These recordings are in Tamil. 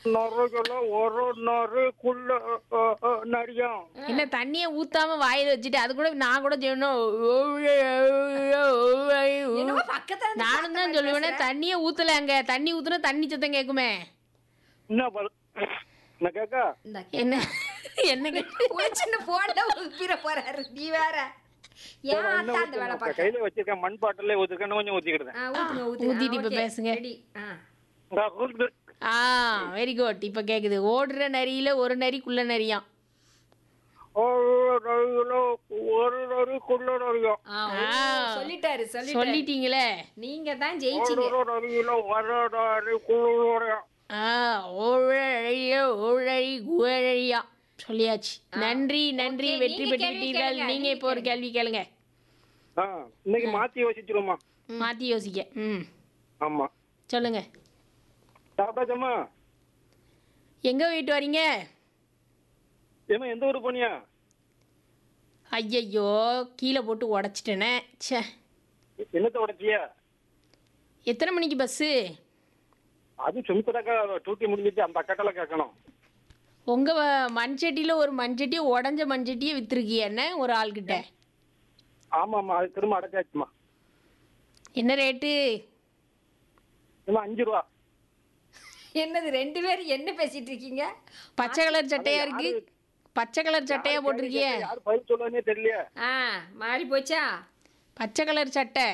நறுகள ஒரு நறுக்குள்ள நரியம் என்ன தண்ணிய ஊத்தாம வாயில வச்சுட்டு அது கூட நான் கூட என்னமோ செய்யணும் பக்கத்துல இருந்து நானும் தான் சொல்லுவேனே தண்ணிய ஊத்தல அங்க தண்ணி ஊத்துனா தண்ணி சத்தம் கேக்குமே என்ன பல் என்ன கேக்கா இந்த என்ன என்ன கேட்டு சின்ன போன்ல உப்பிர போறாரு நீ வேற ஏன் என்ன அத்தா அந்த வேலை ஊத்தணும்? பார்க்க கையில வச்சிருக்கேன் மண் பாட்டிலே ஊத்திருக்கேன் இன்னும் கொஞ்சம் ஊத்திக்கிடுதேன் ஆ, ஊத்துங்க ஊத்துங்க ஊத்திட்டு இப்ப ஆ, okay. பேசுங்க. Ready. ஆ. இந்த ஊத்து. ஆ வெரி குட் இப்ப கேக்குது ஓடுற நரியில ஒரு நரிக்குள்ள நரியாம் ஒரு நறுகள ஒரு நறுக்குள்ள நரியம் ஆ, ஓ, ஆ. சொல்லிட்டாரு சொல்லிட்டாரு சொல்லிட்டீங்களே நீங்க தான் ஜெயிச்சீங்க ஒரு நறுகள ஒரு நறுக்குள்ள நரியம் ஆ ஓழழிய ஓழழி குழழியா சொல்லியாச்சு நன்றி நன்றி Okay, வெற்றி நீங்க கேள்வி பெற்றுவிட்டீர்கள் கேளுங்க, நீங்க நீங்க இப்போ ஒரு கேள்வி கேளுங்க ஆ இன்னைக்கு மாத்தி யோசிச்சிருமா மாத்தி யோசிக்க ம் ஆமா சொல்லுங்க சாப்பிட்டாச்சம்மா எங்க போயிட்டு வரீங்க ஏமா எந்த ஊர் போனியா ஐயையோ கீழே போட்டு உடச்சிட்டேனே ச்சே என்னத்தை உடைச்சியா எத்தனை மணிக்கு பஸ்ஸு அது சுமித்தடாக்கா டூட்டி முடிஞ்சிச்சு அந்த அக்காட்டெல்லாம் கேட்கணும் உங்க வ- மண்சட்டியில் ஒரு மண்சட்டியை உடஞ்ச மண்சட்டியை வித்துருக்கிய என்ன ஒரு ஆள்கிட்ட ஆமா ஆமா அது திரும்ப அடைச்சாச்சுமா என்ன ரேட்டு ஏமா அஞ்சு ரூபா என்னது ரெண்டு பேரும் என்ன பேசிட்டு இருக்கீங்க பச்சை கலர் சட்டையா இருக்கு பச்சை கலர் சட்டையா போட்டிருக்கிய யார் பதில் சொல்லுவானே தெரியலையே ஆ மாறி போச்சா பச்சை கலர் சட்டை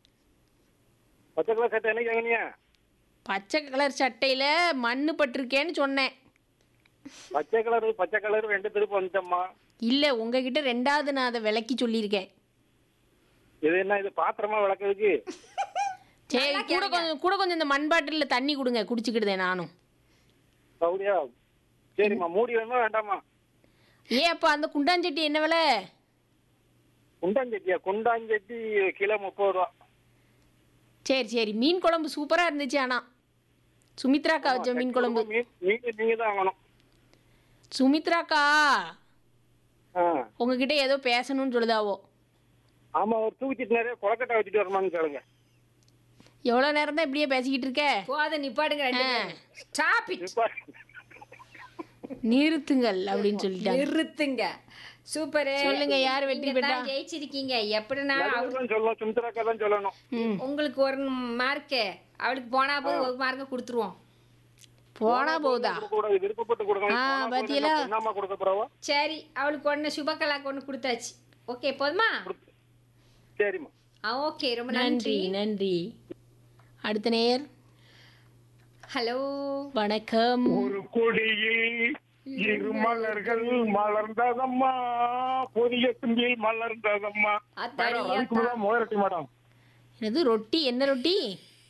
பச்சை கலர் சட்டை என்ன கேங்கனியா பச்சை கலர் சட்டையில மண்ணு பட்டிருக்கேன்னு சொன்னேன் பச்சை கலர் பச்சை கலர் ரெண்டு திருப்பி வந்துட்டம்மா இல்ல உங்ககிட்ட ரெண்டாவது நான் அதை விளக்கி சொல்லியிருக்கேன் இது என்ன இது பாத்திரமா விளக்குறதுக்கு சரி கூட கொஞ்சம் கூட கொஞ்சம் இந்த மண் பாட்டிலில் தண்ணி கொடுங்க குடிச்சுக்கிடுதேன் நானும் அப்படியா சரிம்மா மூடி வேணுமா வேண்டாமா ஏ அப்பா அந்த குண்டாஞ்சட்டி என்ன விலை குண்டாஞ்சட்டியா குண்டாஞ்சட்டி கிலோ முப்பது ரூபா சரி சரி மீன் குழம்பு சூப்பரா இருந்துச்சு ஆனா சுமித்ராக்கா வச்ச மீன் குழம்பு மீன் நீங்க நீங்க தான் வாங்கணும் சுமித்ராக்கா ஆ உங்ககிட்ட ஏதோ பேசணும்னு சொல்லுதாவோ ஆமா ஒரு தூக்கிட்டு நிறைய கொலக்கட்டை வச்சுட்டு வரமான்னு கேளுங்க எவ்வளோ நேரம் தான் இப்படியே பேசிக்கிட்டு இருக்க போத நிப்பாடுங்க ரெண்டு பேரும் ஸ்டாப் இட் இப்ப நிறுத்துங்கள் அப்படின்னு சொல்லிட்டாங்க நிறுத்துங்க சூப்பர் சொல்லுங்க, யார் வெற்றி பெற்றா? ஜெயிச்சிருக்கீங்க எப்படின்னா நடுவர் தான் சொல்லணும் சுமித்ராக்கா தான் சொல்லணும் ம் உங்களுக்கு ஒரு மார்க்கு அவளுக்கு போனா போது ஒரு மார்க்க கொடுத்துருவோம் போனா போகுதா கூட விருப்பப்பட்டு கொடுக்கணும் ஆ, போனா போனா பாத்தீங்களா? என்னம்மா கொடுக்க போறவோ சரி அவளுக்கு ஒன்று சுபகலாக்கு ஒன்று கொடுத்தாச்சு ஓகே போதுமா சரிம்மா ஆ ஓகே ரொம்ப நன்றி நன்றி நன்றி அடுத்த நேர் ஹலோ வணக்கம் ஒரு கொடியில் இரு மலர்கள் மலர்ந்ததம்மா புதிய தும்பில் மலர்ந்ததம்மா அத்தாடி, மேடம் ரவிக்குமார் முதலட்டி மேடம் என்னது ரொட்டி என்ன ரொட்டி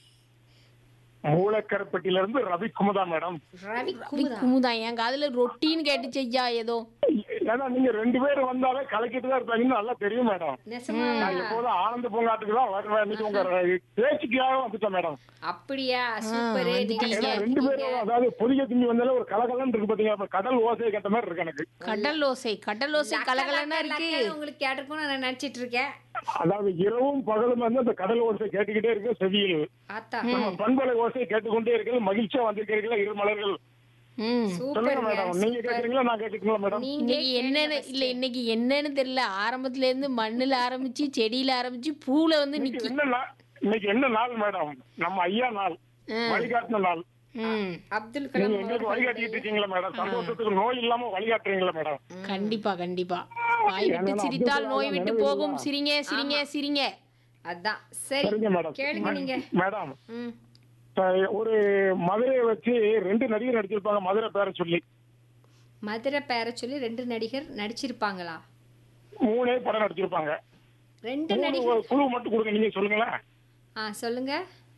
மூலக்கரப்பட்டியில இருந்து ரவிக்குமுதா மேடம் ரவி அப்படி குமுதான் என் காதுல ரொட்டின்னு கேட்டுச்சு ஐயா ஏதோ ஏன்னா நீங்க ரெண்டு பேரும் வந்தாலே கலக்கிட்டு தான் இருப்பாங்கன்னு நல்லா தெரியும் மேடம் நெசமா நான் எப்போதும் ஆனந்த பூங்காட்டுக்கு தான் வருவேன் இன்னைக்கு உங்க பேச்சுக்காக வந்துட்டேன் மேடம் அப்படியா சூப்பர் ஏன்னா ரெண்டு பேரும் அதாவது புதிய தும்பி வந்தாலே ஒரு கலகலன்னு இருக்கு பாத்தீங்க அப்ப கடல் ஓசையை கேட்ட மாதிரி இருக்கு எனக்கு கடல் ஓசை கடல் ஓசை கலகலன்னா இருக்கு உங்களுக்கு கேட்டிருக்கும் நான் நினைச்சிட்டு இருக்கேன் அதாவது இரவும் பகலும் வந்து அந்த கடல் ஓசை கேட்டுக்கிட்டே இருக்கு செவியில் ஆத்தா நம்ம பண்பலை ஓசையை கேட்டுக்கொண்டே இருக்கிறது மகிழ்ச்சியா வந்திருக்கிறீங்களா இரு மலர்கள் ம் சொல்லுங்க சூப்பர் மேடம் நீங்க கேக்குறீங்களா நான் கேட்டுக்கீங்களா மேடம் நீங்க இன்னைக்கு என்னன்னு இல்ல இன்னைக்கு என்னன்னு தெரியல ஆரம்பத்துல இருந்து மண்ணுல ஆரம்பிச்சு செடியில ஆரம்பிச்சு பூல வந்து இன்னைக்கு நிக்கி என்ன நாள் இன்னைக்கு என்ன நாள் மேடம் நம்ம ஐயா நாள் ம். வழிகாட்டின நாள் ம் அப்துல் நீங்க கலாம் எங்களுக்கு வழிகாட்டிட்டு இருக்கீங்களா மேடம் சந்தோஷத்துக்கு நோய் இல்லாம வழிகாட்டுறீங்களா மேடம் கண்டிப்பா கண்டிப்பா வாய் விட்டு ஏன்னா சிரித்தால் அப்துல் நோய் கலாம் விட்டு நினைவு போகும் இல்லையா? சிரிங்க சிரிங்க சிரிங்க அதான் சரி சரிங்க மேடம் கேளுங்க நீங்க மேடம் ம் இப்ப ஒரு மதுரையை வச்சு ரெண்டு நடிகர் நடிச்சிருப்பாங்க மதுரை பேரை சொல்லி மதுரை பேரை சொல்லி ரெண்டு நடிகர் நடிச்சிருப்பாங்களா மூணே படம் நடிச்சிருப்பாங்க ரெண்டு மூணு நடிகர் ஒரு குழு மட்டும் கொடுங்க நீங்க சொல்லுங்களேன் ஆ சொல்லுங்க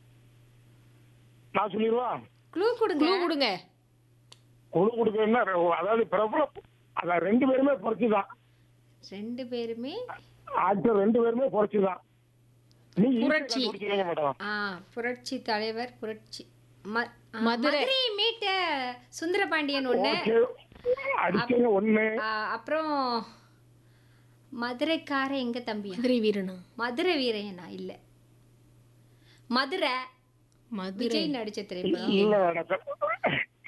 நான் சொல்லிடுவா க்ளூ கொடுங்க குழு கொடுங்க குழு கொடுக்கறதுன்னா அதாவது பிரபல அதான் ரெண்டு பேருமே பொறிச்சு தான் ரெண்டு பேருமே ஆக்டர் ரெண்டு பேருமே பொறிச்சு தான் நீ புரட்சி. கண்டுபிடிக்கிறீங்க மேடம் ஆ புரட்சி தலைவர் புரட்சி ம- ஆ, மதுரை. மதுரை மீட்ட சுந்தரபாண்டியன் ஒண்ணு ஓகே அடிச்சீங்க ஒண்ணு ஆ, அப்புறம் மதுரைக்கார எங்க தம்பியா மதுரை வீரனா மதுரை வீரையனா இல்ல மதுரை மதுரை விஜய் நடிச்ச திரைப்படம் இல்ல மேடம்